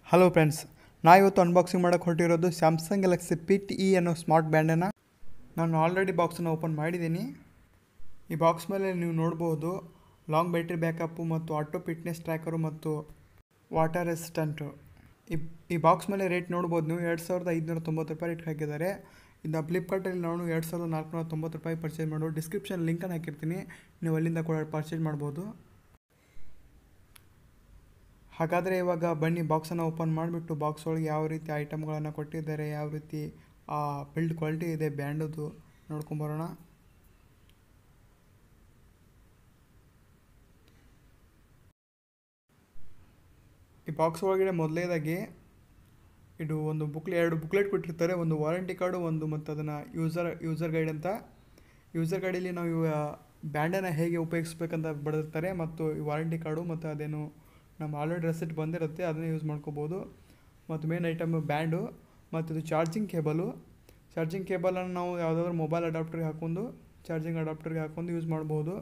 hello friends ನಾ ಇವತ್ತು unboxing ಮಾಡೋಕ್ಕೆ ಹೊರಟಿರೋದು ಸ್ಯಾಮ್ಸಂಗ್ ಗ್ಯಾಲಕ್ಸಿ ಪಿಟ್ ಇ ಅನ್ನೋ ಸ್ಮಾರ್ಟ್ ಬ್ಯಾಂಡನ್ನು ನಾನು ಆಲ್ರೆಡಿ ಬಾಕ್ಸನ್ನು ಓಪನ್ ಮಾಡಿದ್ದೀನಿ ಈ ಬಾಕ್ಸ್ ಮೇಲೆ ನೀವು ನೋಡ್ಬೋದು ಲಾಂಗ್ ಬ್ಯಾಟ್ರಿ ಬ್ಯಾಕಪ್ಪು ಮತ್ತು ಆಟೋ ಫಿಟ್ನೆಸ್ ಟ್ರ್ಯಾಕರು ಮತ್ತು ವಾಟರ್ ರೆಸಿಸ್ಟೆಂಟು ಈ ಈ ಬಾಕ್ಸ್ ಮೇಲೆ ರೇಟ್ ನೋಡ್ಬೋದು ನೀವು ಎರಡು ಸಾವಿರದ ಐದುನೂರ ತೊಂಬತ್ತು ರೂಪಾಯಿ ರೇಟ್ ಹಾಕಿದ್ದಾರೆ ಇನ್ನು ಫ್ಲಿಪ್ಕಾರ್ಟಲ್ಲಿ ನಾನು ಎರಡು ಸಾವಿರದ ನಾಲ್ಕುನೂರ ತೊಂಬತ್ತು ರೂಪಾಯಿ ಪರ್ಚೇಸ್ ಮಾಡೋ ಡಿಸ್ಕ್ರಿಪ್ಷನ್ ಲಿಂಕನ್ನು ಹಾಕಿರ್ತೀನಿ ನೀವು ಅಲ್ಲಿಂದ ಕೂಡ ಪರ್ಚೇಸ್ ಮಾಡ್ಬೋದು ಹಾಗಾದರೆ ಇವಾಗ ಬನ್ನಿ ಬಾಕ್ಸನ್ನು ಓಪನ್ ಮಾಡಿಬಿಟ್ಟು ಬಾಕ್ಸ್ ಒಳಗೆ ಯಾವ ರೀತಿ ಐಟಮ್ಗಳನ್ನು ಕೊಟ್ಟಿದ್ದಾರೆ ಯಾವ ರೀತಿ ಆ ಬಿಲ್ಡ್ ಕ್ವಾಲಿಟಿ ಇದೆ ಬ್ಯಾಂಡದು ನೋಡ್ಕೊಂಬರೋಣ ಈ ಬಾಕ್ಸ್ ಒಳಗಡೆ ಮೊದಲನೇದಾಗಿ ಇದು ಒಂದು ಬುಕ್ಲೆ ಎರಡು ಬುಕ್ಲೆಟ್ ಕೊಟ್ಟಿರ್ತಾರೆ ಒಂದು ವಾರಂಟಿ ಕಾರ್ಡು ಒಂದು ಮತ್ತು ಅದನ್ನು ಯೂಸರ್ ಯೂಸರ್ ಗೈಡ್ ಅಂತ ಯೂಸರ್ ಗೈಡಲ್ಲಿ ನಾವು ಇವ ಬ್ಯಾಂಡನ್ನು ಹೇಗೆ ಉಪಯೋಗಿಸ್ಬೇಕಂತ ಬರೆದಿರ್ತಾರೆ ಮತ್ತು ಈ ವಾರಂಟಿ ಕಾರ್ಡು ಮತ್ತು ಅದೇನು ನಮ್ಮ ಆಲ್ರೆಡಿ ರೆಸಿಟ್ ಬಂದಿರುತ್ತೆ ಅದನ್ನೇ ಯೂಸ್ ಮಾಡ್ಕೋಬೋದು ಮತ್ತು ಮೇನ್ ಐಟಮ್ ಬ್ಯಾಂಡು ಮತ್ತು ಇದು ಚಾರ್ಜಿಂಗ್ ಕೇಬಲು ಚಾರ್ಜಿಂಗ್ ಕೇಬಲನ್ನು ನಾವು ಯಾವುದಾದ್ರೂ ಮೊಬೈಲ್ ಅಡಾಪ್ಟರ್ಗೆ ಹಾಕೊಂಡು ಚಾರ್ಜಿಂಗ್ ಅಡಾಪ್ಟರ್ಗೆ ಹಾಕೊಂಡು ಯೂಸ್ ಮಾಡ್ಬೋದು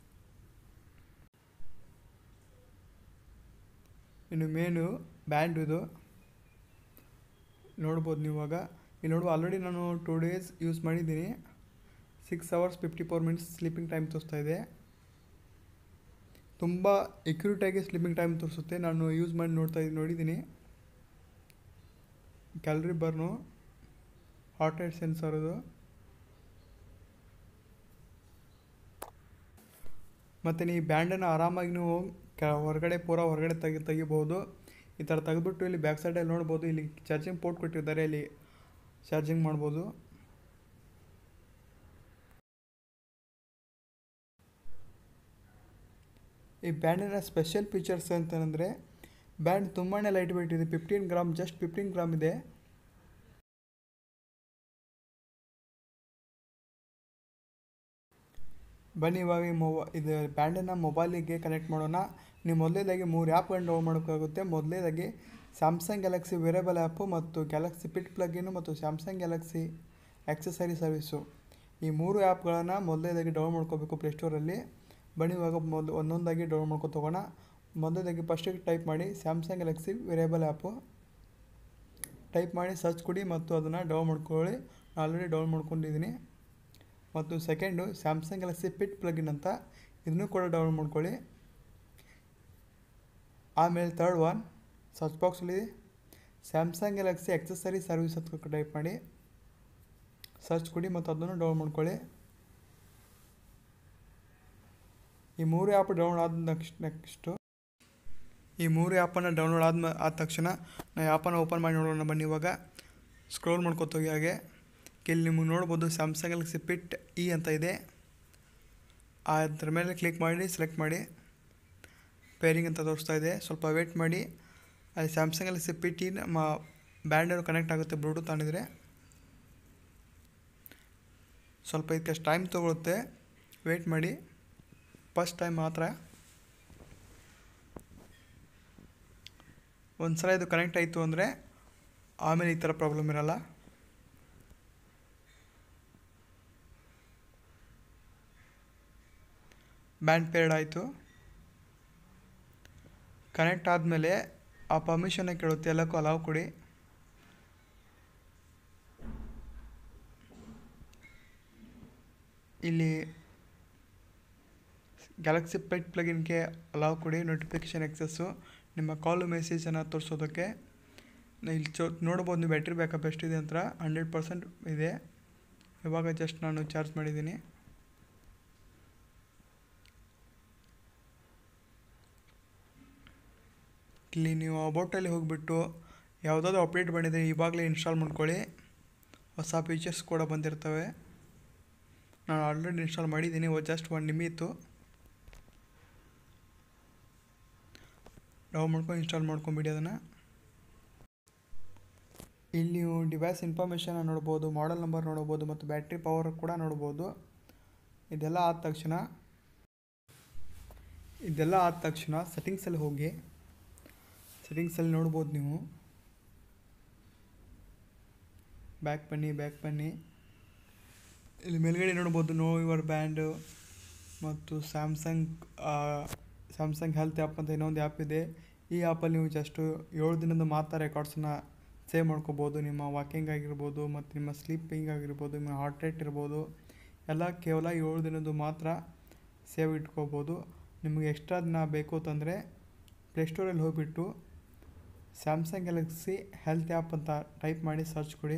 ಇನ್ನು ಮೇನು ಬ್ಯಾಂಡ್ ಇದು ನೋಡ್ಬೋದು ನೀವು ಇವಾಗ ಇಲ್ಲಿ ನೋಡುವ ಆಲ್ರೆಡಿ ನಾನು ಟೂ ಡೇಸ್ ಯೂಸ್ ಮಾಡಿದ್ದೀನಿ six hours fifty four minutes sleeping time ತೋರಿಸ್ತಾ ಇದೆ ತುಂಬ ಎಕ್ಯುರೇಟಾಗಿ ಸ್ಲೀಪಿಂಗ್ ಟೈಮ್ ತೋರಿಸುತ್ತೆ ನಾನು ಯೂಸ್ ಮಾಡಿ ನೋಡ್ತಾ ಇದ್ದೀನಿ ನೋಡಿದ್ದೀನಿ calorie burn heart rate sensor ಇದು ಮತ್ತು ನೀವು ಬ್ಯಾಂಡನ್ನು ಆರಾಮಾಗಿ ನೀವು ಕ ಹೊರಗಡೆ ಪೂರ ಹೊರಗಡೆ ತೆಗಿ ತೆಗಿಬೋದು ಈ ಥರ ತೆಗೆದ್ಬಿಟ್ಟು ಇಲ್ಲಿ ಬ್ಯಾಕ್ ಸೈಡಲ್ಲಿ ನೋಡ್ಬೋದು ಇಲ್ಲಿ ಚಾರ್ಜಿಂಗ್ ಪೋರ್ಟ್ ಕೊಟ್ಟಿದ್ದಾರೆ ಇಲ್ಲಿ ಚಾರ್ಜಿಂಗ್ ಮಾಡ್ಬೋದು ಈ ಬ್ಯಾಂಡಿನ ಸ್ಪೆಷಲ್ ಫೀಚರ್ಸ್ ಅಂತಂದರೆ ಬ್ಯಾಂಡ್ ತುಂಬಾ ಲೈಟ್ ವೆಯ್ಟ್ ಇದೆ fifteen gram just fifteen gram ಇದೆ ಬನ್ನಿ ಇವಾಗ ಈ ಮೊಬ ಇದು ಬ್ಯಾಂಡನ್ನು ಮೊಬೈಲಿಗೆ ಕನೆಕ್ಟ್ ಮಾಡೋಣ ನೀವು ಮೊದಲೇದಾಗಿ ಮೂರು ಆ್ಯಪ್ಗಳನ್ನು ಡೌನ್ ಮಾಡೋಕ್ಕಾಗುತ್ತೆ ಮೊದಲೇದಾಗಿ ಸ್ಯಾಮ್ಸಂಗ್ ಗ್ಯಾಲಕ್ಸಿ ವೇರೇಬಲ್ ಆ್ಯಪು ಮತ್ತು ಗ್ಯಾಲಕ್ಸಿ ಪಿಟ್ ಪ್ಲಗಿನು ಮತ್ತು ಸ್ಯಾಮ್ಸಂಗ್ ಗ್ಯಾಲಕ್ಸಿ ಆಕ್ಸೆಸರಿ ಸರ್ವಿಸು ಈ ಮೂರು ಆ್ಯಪ್ಗಳನ್ನು ಮೊದಲೇದಾಗಿ ಡೌನ್ ಮಾಡ್ಕೋಬೇಕು ಪ್ಲೇಸ್ಟೋರಲ್ಲಿ ಬನ್ನಿ ಇವಾಗ ಮೊದಲು ಒಂದೊಂದಾಗಿ ಡೌನ್ ಮಾಡ್ಕೊಂಡು ಹೋಗೋಣ ಮೊದಲೇದಾಗಿ ಫಸ್ಟಿಗೆ ಟೈಪ್ ಮಾಡಿ Samsung Galaxy wearable app type ಮಾಡಿ ಸರ್ಚ್ ಕೊಡಿ ಮತ್ತು ಅದನ್ನು ಡೌನ್ ಮಾಡ್ಕೊಳ್ಳಿ ಆಲ್ರೆಡಿ ಡೌನ್ ಮಾಡ್ಕೊಂಡಿದ್ದೀನಿ ಮತ್ತು second Samsung Galaxy Fit plugin ಅಂತ ಇದನ್ನು ಕೂಡ ಡೌನ್ ಮಾಡ್ಕೊಳ್ಳಿ ಆಮೇಲೆ ತರ್ಡ್ ಒನ್ ಸರ್ಚ್ ಬಾಕ್ಸಲ್ಲಿ ಸ್ಯಾಮ್ಸಂಗ್ ಗ್ಯಾಲಕ್ಸಿ ಆಕ್ಸೆಸರಿ ಸರ್ವಿಸ್ ಅಂತ ಟೈಪ್ ಮಾಡಿ ಸರ್ಚ್ ಕೊಡಿ ಮತ್ತು ಅದನ್ನು ಡೌನ್ ಮಾಡ್ಕೊಳ್ಳಿ ಈ ಮೂರು ಆ್ಯಪ್ ಡೌನ್ಲೋಡ್ ಆದ ನೆಕ್ಸ್ಟ್ ನೆಕ್ಸ್ಟು ಈ ಮೂರು ಆ್ಯಪನ್ನು ಡೌನ್ಲೋಡ್ ಆದ ಆದ ತಕ್ಷಣ ನಾವು ಆ್ಯಪನ್ನು ಓಪನ್ ಮಾಡಿ ನೋಡೋಣ ಬನ್ನಿ ಇವಾಗ ಸ್ಕ್ರೋಲ್ ಮಾಡ್ಕೊತೋಗಿ ಹಾಗೆ ಇಲ್ಲಿ ನಿಮಗೆ ನೋಡ್ಬೋದು ಸ್ಯಾಮ್ಸಂಗ್ ಗ್ಯಾಲಕ್ಸಿ ಪಿಟ್ ಇ ಅಂತ ಇದೆ ಅದ್ರ ಮೇಲೆ ಕ್ಲಿಕ್ ಮಾಡಿ ಸೆಲೆಕ್ಟ್ ಮಾಡಿ ಪೇರಿಂಗ್ ಅಂತ ತೋರಿಸ್ತಾ ಇದೆ ಸ್ವಲ್ಪ ವೇಟ್ ಮಾಡಿ ಅಲ್ಲಿ ಸ್ಯಾಮ್ಸಂಗ್ ಗ್ಯಾಲಕ್ಸಿ ಪಿಟ್ ಇ ನಮ್ಮ ಬ್ಯಾಂಡನ್ನು ಕನೆಕ್ಟ್ ಆಗುತ್ತೆ ಬ್ಲೂಟೂತ್ ಆಣಿದ್ರೆ ಸ್ವಲ್ಪ ಇದಕ್ಕೆ ಟೈಮ್ ತೊಗೊಳುತ್ತೆ ವೇಟ್ ಮಾಡಿ ಫಸ್ಟ್ ಟೈಮ್ ಮಾತ್ರ ಒಂದು ಸಲ ಇದು ಕನೆಕ್ಟ್ ಆಯಿತು ಅಂದರೆ ಆಮೇಲೆ ಈ ಥರ ಪ್ರಾಬ್ಲಮ್ ಇರಲ್ಲ ಬ್ಯಾಂಡ್ ಪೇರ್ಡ್ ಆಯಿತು ಕನೆಕ್ಟ್ ಆದಮೇಲೆ ಆ ಪರ್ಮಿಷನ್ನ ಕೇಳುತ್ತೆ ಎಲ್ಲಕ್ಕೂ ಅಲಾವ್ ಕೊಡಿ ಇಲ್ಲಿ ಗ್ಯಾಲಕ್ಸಿ ಪೆಟ್ ಪ್ಲಗಿನ್ಗೆ ಅಲಾವ್ ಕೊಡಿ ನೋಟಿಫಿಕೇಷನ್ ಎಕ್ಸಸ್ಸು ನಿಮ್ಮ ಕಾಲು ಮೆಸೇಜನ್ನು ತೋರಿಸೋದಕ್ಕೆ ಇಲ್ಲಿ ಚೋ ನೋಡ್ಬೋದು ನೀವು ಬ್ಯಾಟ್ರಿ ಬ್ಯಾಕಪ್ ಎಷ್ಟಿದೆ ಅಂತ ಹಂಡ್ರೆಡ್ ಪರ್ಸೆಂಟ್ ಇದೆ ಇವಾಗ ಜಸ್ಟ್ ನಾನು ಚಾರ್ಜ್ ಮಾಡಿದ್ದೀನಿ ಇಲ್ಲಿ ನೀವು ಅಬೌಟಲ್ಲಿ ಹೋಗಿಬಿಟ್ಟು ಯಾವುದಾದ್ರು ಅಪ್ಡೇಟ್ ಬಂದಿದೆ ಇವಾಗಲೇ ಇನ್ಸ್ಟಾಲ್ ಮಾಡ್ಕೊಳ್ಳಿ ಹೊಸ ಫೀಚರ್ಸ್ ಕೂಡ ಬಂದಿರ್ತವೆ ನಾನು ಆಲ್ರೆಡಿ ಇನ್ಸ್ಟಾಲ್ ಮಾಡಿದ್ದೀನಿ ಜಸ್ಟ್ ಒಂದು ನಿಮಿತ್ತು ಡೌನ್ ಮಾಡ್ಕೊಂಡು ಇನ್ಸ್ಟಾಲ್ ಮಾಡ್ಕೊಂಬಿಡಿ ಅದನ್ನು ಇಲ್ಲಿ ನೀವು ಡಿವೈಸ್ ಇನ್ಫಾರ್ಮೇಷನ್ ನೋಡ್ಬೋದು ಮಾಡೆಲ್ ನಂಬರ್ ನೋಡ್ಬೋದು ಮತ್ತು ಬ್ಯಾಟ್ರಿ ಪವರ್ ಕೂಡ ನೋಡ್ಬೋದು ಇದೆಲ್ಲ ಆದ ತಕ್ಷಣ ಇದೆಲ್ಲ ಆದ ತಕ್ಷಣ ಸೆಟ್ಟಿಂಗ್ಸಲ್ಲಿ ಹೋಗಿ ಸೆಟ್ಟಿಂಗ್ಸಲ್ಲಿ ನೋಡ್ಬೋದು ನೀವು ಬ್ಯಾಕ್ ಬನ್ನಿ ಬ್ಯಾಕ್ ಬನ್ನಿ ಇಲ್ಲಿ ಮೇಲ್ಗಡೆ ನೋಡ್ಬೋದು ನೋ ಯುವರ್ ಬ್ಯಾಂಡು ಮತ್ತು ಸ್ಯಾಮ್ಸಂಗ್ ಸ್ಯಾಮ್ಸಂಗ್ ಹೆಲ್ತ್ ಆ್ಯಪ್ ಅಂತ ಇನ್ನೊಂದು ಆ್ಯಪ್ ಇದೆ ಈ ಆ್ಯಪಲ್ಲಿ ನೀವು ಜಸ್ಟು ಏಳು ದಿನದ ಮಾತ್ರ ರೆಕಾರ್ಡ್ಸನ್ನ ಸೇವ್ ಮಾಡ್ಕೋಬೋದು ನಿಮ್ಮ ವಾಕಿಂಗ್ ಆಗಿರ್ಬೋದು ಮತ್ತು ನಿಮ್ಮ ಸ್ಲೀಪಿಂಗ್ ಆಗಿರ್ಬೋದು ನಿಮ್ಮ ಹಾರ್ಟ್ ರೇಟ್ ಇರ್ಬೋದು ಎಲ್ಲ ಕೇವಲ ಏಳು ದಿನದ್ದು ಮಾತ್ರ ಸೇವ್ ಇಟ್ಕೋಬೋದು ನಿಮಗೆ ಎಕ್ಸ್ಟ್ರಾ ದಿನ ಬೇಕು ಅಂತಂದರೆ ಪ್ಲೇಸ್ಟೋರಲ್ಲಿ ಹೋಗಿಬಿಟ್ಟು ಸ್ಯಾಮ್ಸಂಗ್ ಗ್ಯಾಲಕ್ಸಿ ಹೆಲ್ತ್ ಆ್ಯಪ್ ಅಂತ ಟೈಪ್ ಮಾಡಿ ಸರ್ಚ್ ಕೊಡಿ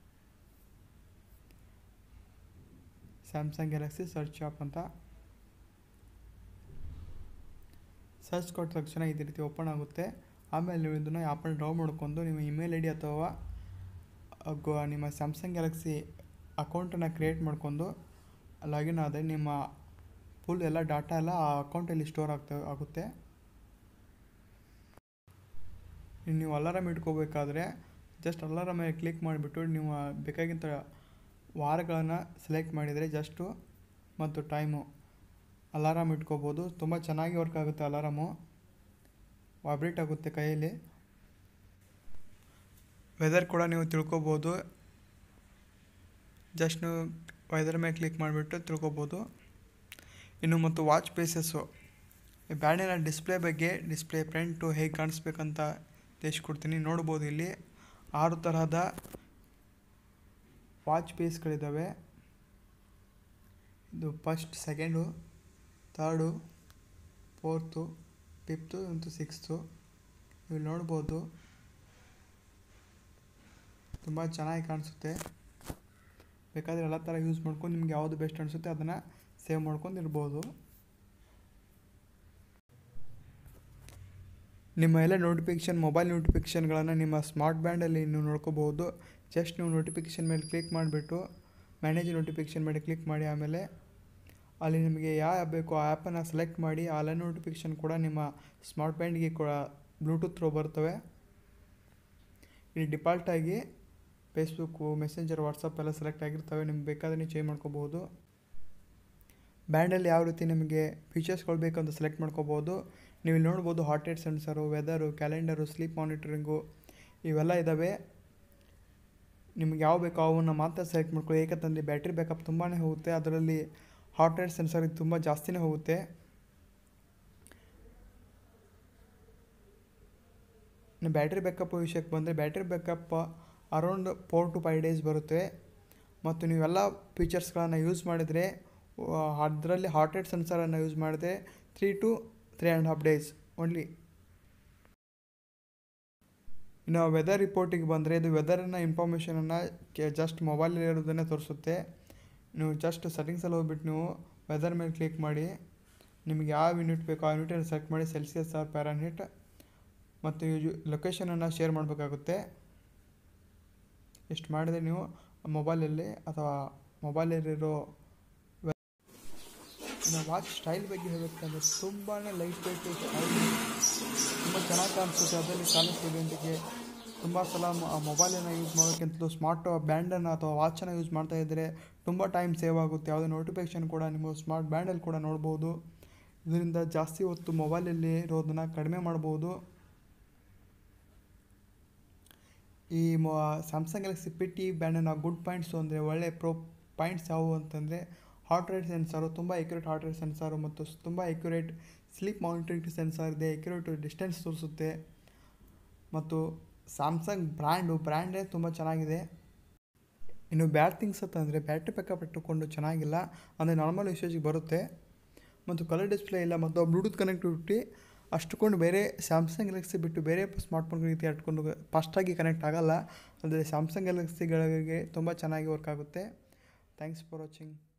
ಸ್ಯಾಮ್ಸಂಗ್ ಗ್ಯಾಲಕ್ಸಿ ಸರ್ಚ್ ಆ್ಯಪ್ ಅಂತ ಸರ್ಚ್ ಕೊಟ್ಟ ತಕ್ಷಣ ಇದೇ ರೀತಿ ಓಪನ್ ಆಗುತ್ತೆ ಆಮೇಲೆ ನೀವು ಇದನ್ನು ಆ್ಯಪಲ್ಲಿ ಡೌನ್ ಮಾಡ್ಕೊಂಡು ನಿಮ್ಮ ಇಮೇಲ್ ಐ ಡಿ ಅಥವಾ ಗೊ- ನಿಮ್ಮ ಸ್ಯಾಮ್ಸಂಗ್ ಗ್ಯಾಲಕ್ಸಿ ಅಕೌಂಟನ್ನು ಕ್ರಿಯೇಟ್ ಮಾಡ್ಕೊಂಡು ಲಾಗಿನ್ ಆದರೆ ನಿಮ್ಮ ಫುಲ್ ಎಲ್ಲ ಡಾಟಾ ಎಲ್ಲ ಆ ಅಕೌಂಟಲ್ಲಿ ಸ್ಟೋರ್ ಆಗ್ತಾ ಆಗುತ್ತೆ ಇನ್ನು ನೀವು ಅಲಾರಾಮ್ ಇಟ್ಕೋಬೇಕಾದ್ರೆ ಜಸ್ಟ್ ಅಲಾರಾಮ್ ಮೇಲೆ ಕ್ಲಿಕ್ ಮಾಡಿಬಿಟ್ಟು ನೀವು ಬೇಕಾಗಿದ್ದ ವಾರಗಳನ್ನು ಸೆಲೆಕ್ಟ್ ಮಾಡಿದರೆ ಜಸ್ಟು ಮತ್ತು ಟೈಮು ಅಲಾರಾಮ್ ಇಟ್ಕೋಬೋದು ತುಂಬ ಚೆನ್ನಾಗಿ ವರ್ಕ್ ಆಗುತ್ತೆ ಅಲಾರಾಮು ವೈಬ್ರೇಟ್ ಆಗುತ್ತೆ ಕೈಯಲ್ಲಿ ವೆದರ್ ಕೂಡ ನೀವು ತಿಳ್ಕೊಬೋದು ಜಸ್ಟ್ ನೀವು ವೆದರ್ ಮೇಲೆ ಕ್ಲಿಕ್ ಮಾಡಿಬಿಟ್ಟು ತಿಳ್ಕೊಬೋದು ಇನ್ನು ಮತ್ತು ವಾಚ್ ಪೇಸಸ್ಸು ಈ ಬ್ಯಾಂಡಿನ ಡಿಸ್ಪ್ಲೇ ಬಗ್ಗೆ ಡಿಸ್ಪ್ಲೇ ಫ್ರಂಟು ಹೇಗೆ ಕಾಣಿಸ್ಬೇಕಂತ ತಿಳಿಸ್ಕೊಡ್ತೀನಿ ನೋಡ್ಬೋದು ಇಲ್ಲಿ ಆರು ತರಹದ ವಾಚ್ ಪೀಸ್ಗಳಿದ್ದಾವೆ ಇದು first second third fourth fifth ಮತ್ತು ಸಿಕ್ಸ್ತು ನೀವು ನೋಡ್ಬೋದು ತುಂಬ ಚೆನ್ನಾಗಿ ಕಾಣಿಸುತ್ತೆ ಬೇಕಾದರೆ ಎಲ್ಲ ಥರ ಯೂಸ್ ಮಾಡ್ಕೊಂಡು ನಿಮ್ಗೆ ಯಾವುದು ಬೆಸ್ಟ್ ಅನಿಸುತ್ತೆ ಅದನ್ನು ಸೇವ್ ಮಾಡ್ಕೊಂಡು ಇರ್ಬೋದು ನಿಮ್ಮ ಎಲ್ಲ ನೋಟಿಫಿಕೇಷನ್ ಮೊಬೈಲ್ ನೋಟಿಫಿಕೇಷನ್ಗಳನ್ನು ನಿಮ್ಮ ಸ್ಮಾರ್ಟ್ ಬ್ಯಾಂಡಲ್ಲಿ ನೀವು ನೋಡ್ಕೋಬೋದು ಜಸ್ಟ್ ನೀವು ನೋಟಿಫಿಕೇಷನ್ ಮೇಲೆ ಕ್ಲಿಕ್ ಮಾಡಿಬಿಟ್ಟು ಮ್ಯಾನೇಜ್ ನೋಟಿಫಿಕೇಷನ್ ಮೇಲೆ ಕ್ಲಿಕ್ ಮಾಡಿ ಆಮೇಲೆ ಅಲ್ಲಿ ನಿಮಗೆ ಯಾವ ಆ್ಯಪ್ ಬೇಕೋ ಆ ಆ್ಯಪನ್ನು ಸೆಲೆಕ್ಟ್ ಮಾಡಿ ಆ ಎಲ್ಲ ನೋಟಿಫಿಕೇಷನ್ ಕೂಡ ನಿಮ್ಮ ಸ್ಮಾರ್ಟ್ ಬ್ಯಾಂಡ್ಗೆ ಕೂಡ ಬ್ಲೂಟೂತ್ ಥ್ರೋ ಬರ್ತವೆ ಇಲ್ಲಿ ಡಿಫಾಲ್ಟಾಗಿ ಫೇಸ್ಬುಕ್ಕು ಮೆಸೆಂಜರ್ ವಾಟ್ಸಪ್ ಎಲ್ಲ ಸೆಲೆಕ್ಟ್ ಆಗಿರ್ತವೆ ನಿಮ್ಗೆ ಬೇಕಾದ್ರೆ ನೀವು ಚೇಂಜ್ ಮಾಡ್ಕೋಬೋದು ಬ್ಯಾಂಡಲ್ಲಿ ಯಾವ ರೀತಿ ನಿಮಗೆ ಫೀಚರ್ಸ್ಗಳು ಬೇಕಂತ ಸೆಲೆಕ್ಟ್ ಮಾಡ್ಕೋಬೋದು ನೀವು ಇಲ್ಲಿ ನೋಡ್ಬೋದು heart rate sensor weather calendar sleep monitoring ಇವೆಲ್ಲ ಇದ್ದಾವೆ ನಿಮ್ಗೆ ಯಾವ ಬೇಕೋ ಅವನ್ನ ಮಾತ್ರ ಸೆಲೆಕ್ಟ್ ಮಾಡ್ಕೊಳ್ಳಿ ಏಕಂತಂದರೆ ಬ್ಯಾಟ್ರಿ ಬ್ಯಾಕಪ್ ತುಂಬಾ ಹೋಗುತ್ತೆ ಅದರಲ್ಲಿ ಹಾಟ್ ರೇಟ್ ಸೆನ್ಸರ್ ತುಂಬ ಜಾಸ್ತಿನೇ ಹೋಗುತ್ತೆ ಇನ್ನು ಬ್ಯಾಟ್ರಿ ಬ್ಯಾಕಪ್ ವಿಷಯಕ್ಕೆ ಬಂದರೆ battery backup around four to five days ಬರುತ್ತೆ ಮತ್ತು ನೀವೆಲ್ಲ ಫೀಚರ್ಸ್ಗಳನ್ನು ಯೂಸ್ ಮಾಡಿದರೆ ಅದರಲ್ಲಿ ಹಾಟ್ ರೇಟ್ ಸೆನ್ಸರನ್ನು ಯೂಸ್ ಮಾಡಿದ್ರೆ three to three and half days only ಇನ್ನು ವೆದರ್ ರಿಪೋರ್ಟಿಗೆ ಬಂದರೆ ಇದು ವೆದರನ್ನ ಇನ್ಫಾರ್ಮೇಷನನ್ನು ಜಸ್ಟ್ ಮೊಬೈಲಲ್ಲಿ ಇರೋದನ್ನೇ ತೋರಿಸುತ್ತೆ ನೀವು ಜಸ್ಟ್ ಸೆಟ್ಟಿಂಗ್ಸಲ್ಲಿ ಹೋಗ್ಬಿಟ್ಟು ನೀವು ವೆದರ್ ಮೇಲೆ ಕ್ಲಿಕ್ ಮಾಡಿ ನಿಮಗೆ ಯಾವ ಯೂನಿಟ್ ಬೇಕೋ ಆ ಯೂನಿಟನ್ನು ಸೆಲೆಕ್ಟ್ ಮಾಡಿ ಸೆಲ್ಸಿಯಸ್ ಆರ್ ಪ್ಯಾರಾನಿಟ್ ಮತ್ತು ಲೊಕೇಶನನ್ನು ಶೇರ್ ಮಾಡಬೇಕಾಗುತ್ತೆ ಇಷ್ಟು ಮಾಡಿದರೆ ನೀವು ಮೊಬೈಲಲ್ಲಿ ಅಥವಾ ಮೊಬೈಲಲ್ಲಿರೋ ಇನ್ನು ವಾಚ್ ಸ್ಟೈಲ್ ಬಗ್ಗೆ ಹೇಳಬೇಕಂದ್ರೆ ತುಂಬಾ ಲೈಟ್ ವೆಯ್ಟ್ ಸ್ಟೈಲ್ ತುಂಬ ಚೆನ್ನಾಗಿ ಕಾಣಿಸುತ್ತೆ ಅದರಲ್ಲಿ ಕಾಣಿಸ್ತಿದೆ ಅಂತಿಗೆ ತುಂಬ ಸಲ ಮೊಬೈಲನ್ನು ಯೂಸ್ ಮಾಡೋಕ್ಕಿಂತಲೂ ಸ್ಮಾರ್ಟ್ ಬ್ಯಾಂಡನ್ನು ಅಥವಾ ವಾಚನ್ನು ಯೂಸ್ ಮಾಡ್ತಾ ಇದ್ದರೆ ತುಂಬ ಟೈಮ್ ಸೇವ್ ಆಗುತ್ತೆ ಯಾವುದೇ ನೋಟಿಫಿಕೇಷನ್ ಕೂಡ ನಿಮ್ಮ ಸ್ಮಾರ್ಟ್ ಬ್ಯಾಂಡಲ್ಲಿ ಕೂಡ ನೋಡ್ಬೋದು ಇದರಿಂದ ಜಾಸ್ತಿ ಹೊತ್ತು ಮೊಬೈಲಲ್ಲಿ ಇರೋದನ್ನು ಕಡಿಮೆ ಮಾಡ್ಬೋದು ಈ ಮೊ ಸ್ಯಾಮ್ಸಂಗ್ ಗ್ಯಾಲಕ್ಸಿ ಪಿ ಟಿ ಬ್ಯಾಂಡನ್ನ ಗುಡ್ ಪಾಯಿಂಟ್ಸು ಅಂದರೆ ಒಳ್ಳೆ ಪ್ರೋ ಪಾಯಿಂಟ್ಸ್ ಯಾವುವು ಅಂತಂದರೆ ಹಾರ್ಟ್ ರೇಟ್ ಸೆನ್ಸಾರು ತುಂಬ ಎಕ್ಯುರೇಟ್ ಹಾರ್ಟ್ ರೇಟ್ ಸೆನ್ಸಾರು ಮತ್ತು ಸ್- ತುಂಬ ಎಕ್ಯುರೇಟ್ ಸ್ಲೀಪ್ ಮಾನಿಟರಿಂಗ್ ಸೆನ್ಸಾರ್ ಇದೆ ಎಕ್ಯುರೇಟ್ ಡಿಸ್ಟೆನ್ಸ್ ತೋರಿಸುತ್ತೆ ಮತ್ತು ಸ್ಯಾಮ್ಸಂಗ್ ಬ್ರ್ಯಾಂಡು ಬ್ರ್ಯಾಂಡೇ ತುಂಬ ಚೆನ್ನಾಗಿದೆ ಇನ್ನು ಬ್ಯಾಡ್ ಥಿಂಗ್ಸ್ ಅಂತಂದರೆ ಬ್ಯಾಟ್ರಿ ಬ್ಯಾಕಪ್ ಇಟ್ಟುಕೊಂಡು ಚೆನ್ನಾಗಿಲ್ಲ ಅಂದರೆ ನಾರ್ಮಲ್ ಯೂಸೇಜಿಗೆ ಬರುತ್ತೆ ಮತ್ತು ಕಲರ್ ಡಿಸ್ಪ್ಲೇ ಇಲ್ಲ ಮತ್ತು ಬ್ಲೂಟೂತ್ ಕನೆಕ್ಟಿವಿಟಿ ಅಷ್ಟುಕೊಂಡು ಬೇರೆ ಸ್ಯಾಮ್ಸಂಗ್ ಗ್ಯಾಲಕ್ಸಿ ಬಿಟ್ಟು ಬೇರೆ ಸ್ಮಾರ್ಟ್ಫೋನ್ ರೀತಿ ಅಟ್ಕೊಂಡು ಫಾಸ್ಟಾಗಿ ಕನೆಕ್ಟ್ ಆಗಲ್ಲ ಅಂದರೆ ಸ್ಯಾಮ್ಸಂಗ್ ಗ್ಯಾಲಕ್ಸಿಗಳಿಗೆ ತುಂಬ ಚೆನ್ನಾಗಿ ವರ್ಕ್ ಆಗುತ್ತೆ ಥ್ಯಾಂಕ್ಸ್ ಫಾರ್ ವಾಚಿಂಗ್